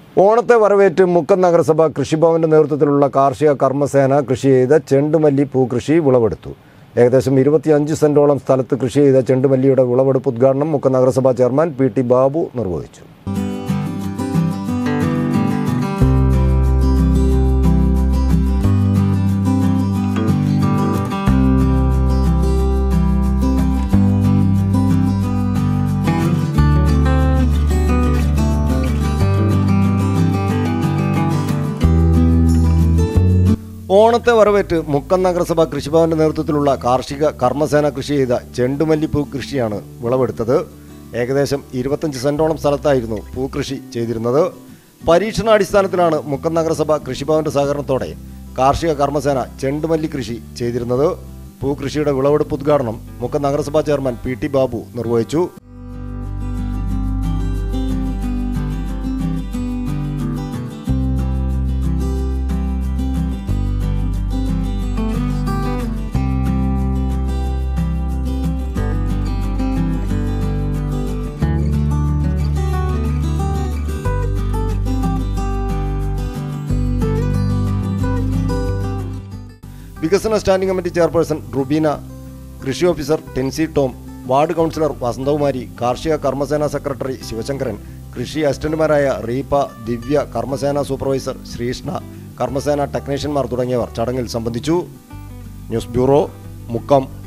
ഓണത്തെ വരവേറ്റ് മുക്കം നഗരസഭ കൃഷിഭവന്റെ നേതൃത്വത്തിലുള്ള കാർഷിക കർമ്മസേന കൃഷി ചെയ്ത ചെണ്ടുമല്ലി പൂക്കൃഷി വിളവെടുത്തു ഏകദേശം ഇരുപത്തിയഞ്ച് സെന്റോളം സ്ഥലത്ത് കൃഷി ചെയ്ത ചെണ്ടുമല്ലിയുടെ വിളവെടുപ്പ് ഉദ്ഘാടനം മുക്കം നഗരസഭാ ചെയർമാൻ പി ടി ബാബു നിർവഹിച്ചു ഓണത്തെ വരവേറ്റ് മുക്കം നഗരസഭ കൃഷിഭവന്റെ നേതൃത്വത്തിലുള്ള കാർഷിക കർമ്മസേന കൃഷി ചെയ്ത ചെണ്ടുമല്ലി പൂക്കൃഷിയാണ് വിളവെടുത്തത് ഏകദേശം ഇരുപത്തഞ്ച് സെന്റോളം സ്ഥലത്തായിരുന്നു പൂക്കൃഷി ചെയ്തിരുന്നത് പരീക്ഷണാടിസ്ഥാനത്തിലാണ് മുക്കം നഗരസഭ കൃഷിഭവന്റെ സഹകരണത്തോടെ കാർഷിക കർമ്മസേന ചെണ്ടുമല്ലി കൃഷി ചെയ്തിരുന്നത് പൂക്കൃഷിയുടെ വിളവെടുപ്പ് ഉദ്ഘാടനം മുക്കം നഗരസഭാ ചെയർമാൻ പി ടി ബാബു നിർവഹിച്ചു വികസന സ്റ്റാൻഡിംഗ് കമ്മിറ്റി ചെയർപേഴ്സൺ റുബീന കൃഷി officer Tency Tom ward councillor Vasanthakumari കാർഷിക കർമ്മസേന സെക്രട്ടറി ശിവശങ്കരൻ കൃഷി അസിസ്റ്റന്റുമാരായ റീപ ദിവ്യ കർമ്മസേന സൂപ്പർവൈസർ ശ്രീഷ്ണ കർമ്മസേന ടെക്നീഷ്യന്മാർ തുടങ്ങിയവർ ചടങ്ങിൽ സംബന്ധിച്ചു ന്യൂസ് ബ്യൂറോ മുക്കം